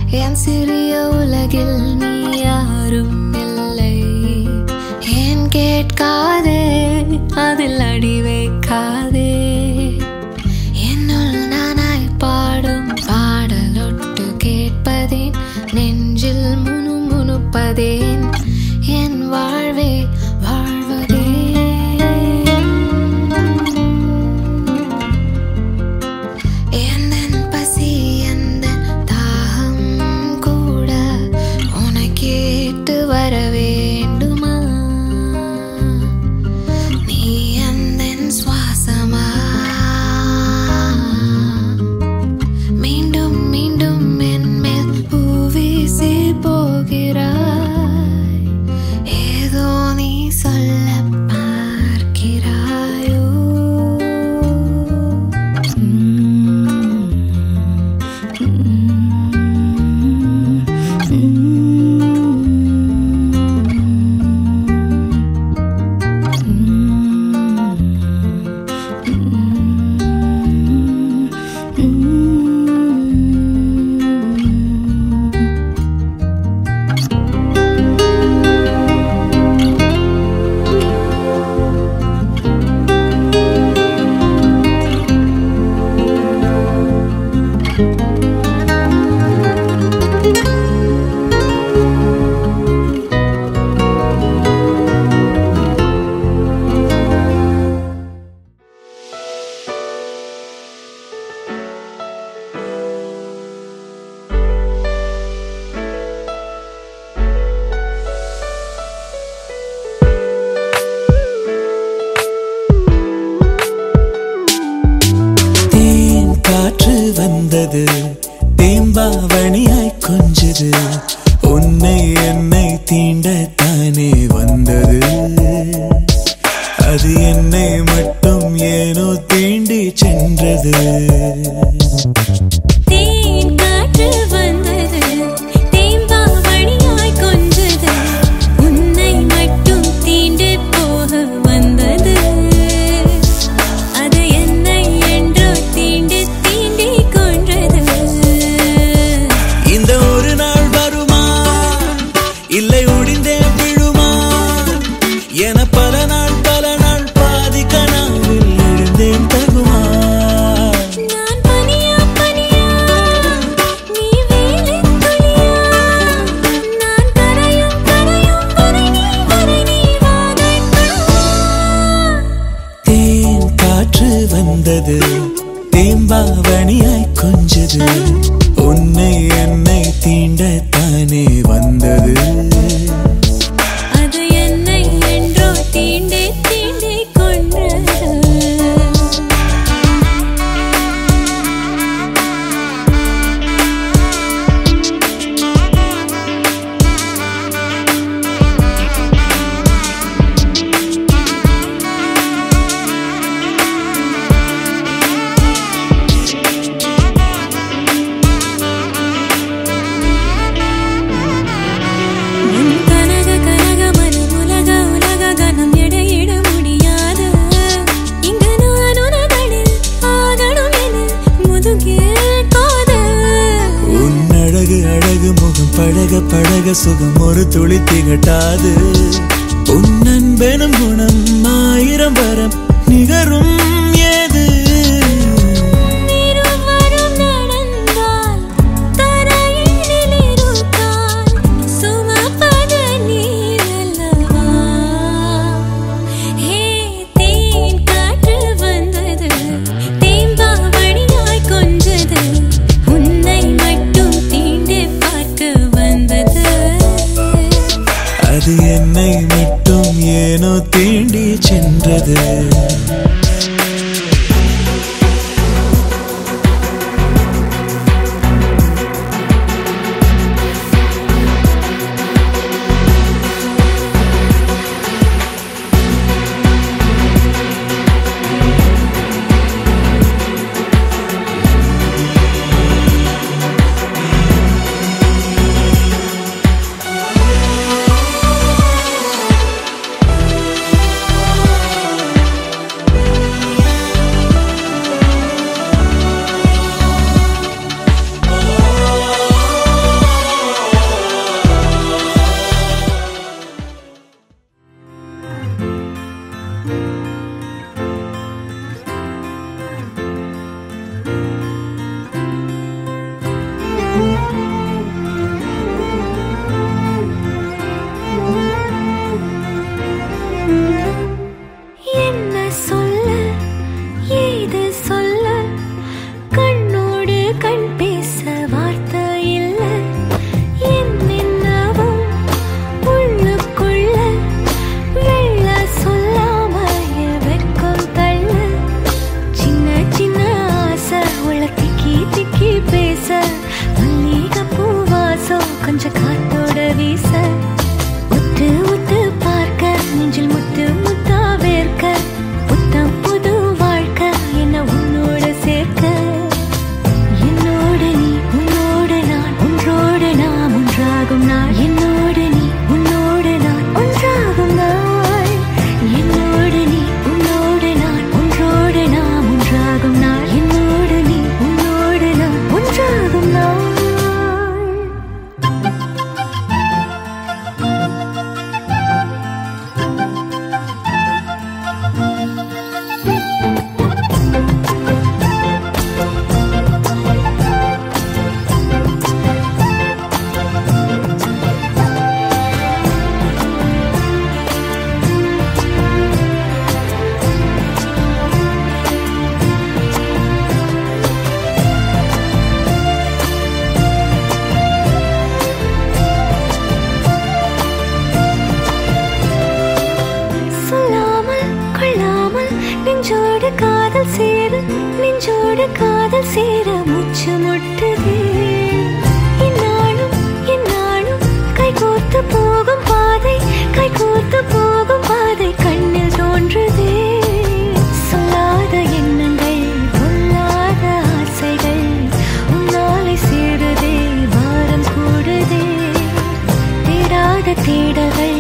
என் சிறிய உலகில் நீ யாரும் இல்லை ஏன் கேட்காதே அதில் அடி வைக்காதே என்னுள் நானாய் பாடும் பாடலொட்டு கேட்பதேன் நெஞ்சில் முனு முணுப்பதேன் என் வாழ்வே வாழ்வதே எந்தன் பசி எந்தன் தாகம் கூட உனக்கேட்டு வர வேண்டுமா நீ எந்தன் சுவாசமா மீண்டும் மீண்டும் என் மேல் பூவீசி போகிறாய் ஏதோ நீ சொல்ல பார்க்கிறாயோ தேன் காற்று வந்தது தேம்பாவணியாய் கொஞ்சது உன்னை என்னை தீண்டத்தானே வந்தது அது என்னை மட்டும் ஏனோ தீண்டி சென்றது தேன் காற்று வந்தது தேம்பாவணியாய் கொஞ்சது உன்னை மட்டும் தீண்டு போக வந்தது அது என்னை என்றோ தீண்டு தீண்டி கொன்றது இந்த ஒரு நாள் வருமா இல்லை ஒடிந்தே விழுமா என பல நாள் பல நாள் பாதி கனாவில் எழுந்தேன் தகுமா நான் பனியா பனியா நீ வேலித் துளியா நான் கரையும் கரையும் வரை நீ வரை நீ வாதைக்கணுமா தேன் காற்று வந்தது தேம்பாவணியாய் கொஞ்சது உன்னை என்னை தீண்டத்தானே வந்தது அது என்னை என்றோ தீண்டி தீண்டி கொன்றது உன் கனக கனக மனம் உலக உலக கனம் எடையிட முடியாது இங்கு நான் உனதனில் ஆகணும் என முதுகில் காதல் உன் அழகு அழகு முகம் பழக பழக சுகம் ஒரு துளி திகட்டாது உன் அன்பெனும் குணம் ஆயிரம் வரம் நிகரும் ஏது இருவரும் நடந்தால் தரையில் இருக்கால் சுமப்பது நீரல்லவா ஹே தேன் காற்று வந்தது தேம்பாவணியாய் கொஞ்சது உன்னை மட்டும் தீண்டு பார்க்க வந்தது அது என்னை மட்டும் ஏனோ தீண்டி சென்றது காதல் சேர மூச்சு முட்டுதே இந்நாளும் இந்நாளும் கைகோர்த்து போகும் பாதை கைகோர்த்து போகும் பாதை கண்ணில் தோன்றுதே சொல்லாத எண்ணங்கள் பொல்லாத ஆசைகள் உன்னாலை சேருதே பாரம் கூடுதே தேடாத தேடல்கள்